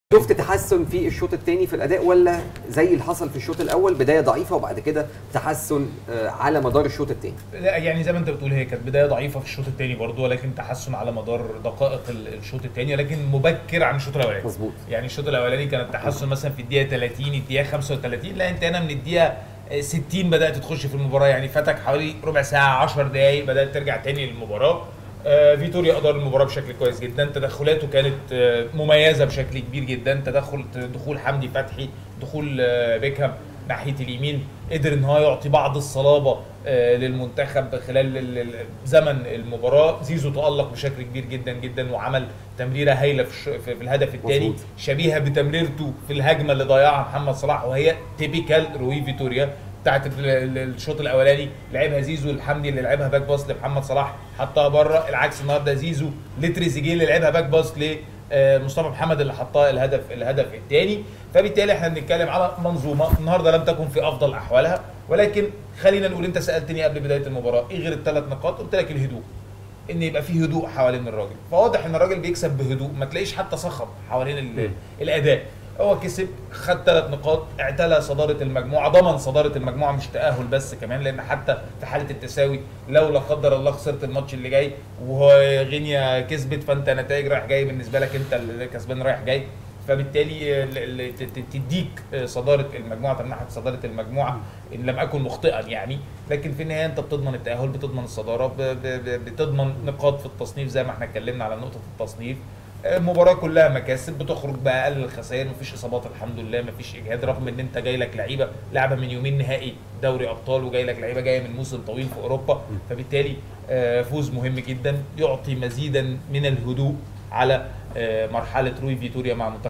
شفت تحسن في الشوط الثاني في الاداء ولا زي اللي حصل في الشوط الاول بدايه ضعيفه وبعد كده تحسن آه، على مدار الشوط الثاني لا يعني زي ما انت بتقول هي كانت بدايه ضعيفه في الشوط الثاني برضه ولكن تحسن على مدار دقائق ال- الشوط الثاني لكن مبكر عن الشوط الاولاني مظبوط يعني الشوط الاولاني كان التحسن مثلا في الدقيقه 30 الدقيقه 35 لا انت هنا من الدقيقه 60 بدات تخش في المباراه يعني فاتك حوالي ربع ساعه 10 دقائق بدات ترجع تاني للمباراه آه فيتوريا ادار المباراه بشكل كويس جدا تدخلاته كانت آه مميزه بشكل كبير جدا تدخل دخول حمدي فتحي دخول آه بيكهام ناحيه اليمين قدر ان هو يعطي بعض الصلابه آه، للمنتخب خلال ال- ال- زمن المباراه زيزو تالق بشكل كبير جدا جدا وعمل تمريره هايله في, الش- في في الهدف الثاني مظبوط. شبيهه بتمريرته في الهجمه اللي ضيعها محمد صلاح وهي تيبيكال روي فيتوريا بتاعت ال- ال- الشوط الاولاني لعبها زيزو الحمدي اللي لعبها باك باص لمحمد صلاح حطها بره العكس النهارده زيزو لتريزيجيه اللي لعبها باك باص ل آه، مصطفى محمد اللي حطها الهدف الهدف الثاني فبالتالي احنا بنتكلم على منظومه النهارده لم تكن في افضل احوالها ولكن خلينا نقول انت سالتني قبل بدايه المباراه ايه غير الثلاث نقاط قلت لك الهدوء ان يبقى في هدوء حوالين الراجل فواضح ان الراجل بيكسب بهدوء ما تلاقيش حتى صخب حوالين ال- الاداء هو كسب خد ثلاث نقاط اعتلى صداره المجموعه ضمن صداره المجموعه مش تاهل بس كمان لان حتى في حاله التساوي لو لا قدر الله خسرت الماتش اللي جاي وغينيا كسبت فانت نتائج رايح جاي بالنسبه لك انت اللي كسبان رايح جاي فبالتالي ال- ال- ت- ت- تديك صداره المجموعه تمنحك صداره المجموعه ان لم اكن مخطئا يعني لكن في النهايه انت بتضمن التاهل بتضمن الصداره ب- ب- ب- بتضمن نقاط في التصنيف زي ما احنا اتكلمنا على نقطه التصنيف المباراه كلها مكاسب بتخرج باقل الخسائر مفيش اصابات الحمد لله مفيش اجهاد رغم ان انت جاي لك لعيبه لعبه من يومين نهائي دوري ابطال وجاي لك لعيبه جايه من موسم طويل في اوروبا فبالتالي آه، فوز مهم جدا يعطي مزيدا من الهدوء على آه، مرحله روي فيتوريا مع منتخب